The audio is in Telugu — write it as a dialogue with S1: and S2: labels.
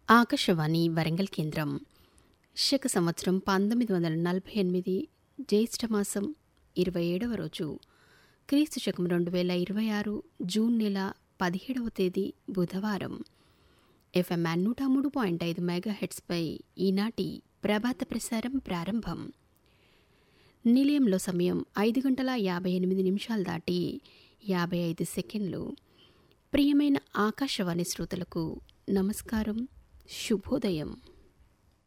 S1: ఆకాశవాణి వరంగల్ కేంద్రం శక సంవత్సరం పంతొమ్మిది వందల నలభై ఎనిమిది జ్యేష్ఠమాసం ఇరవై ఏడవ రోజు క్రీస్తు శకం రెండు వేల ఇరవై ఆరు జూన్ నెల పదిహేడవ తేదీ బుధవారం ఎఫ్ఎంఆర్ నూట మూడు పాయింట్ ఐదు మెగా హెడ్స్పై ఈనాటి ప్రభాత ప్రసారం ప్రారంభం నిలయంలో సమయం ఐదు గంటల యాభై ఎనిమిది నిమిషాలు దాటి యాభై ఐదు సెకండ్లు ప్రియమైన ఆకాశవాణి శ్రోతలకు నమస్కారం శుభోదయం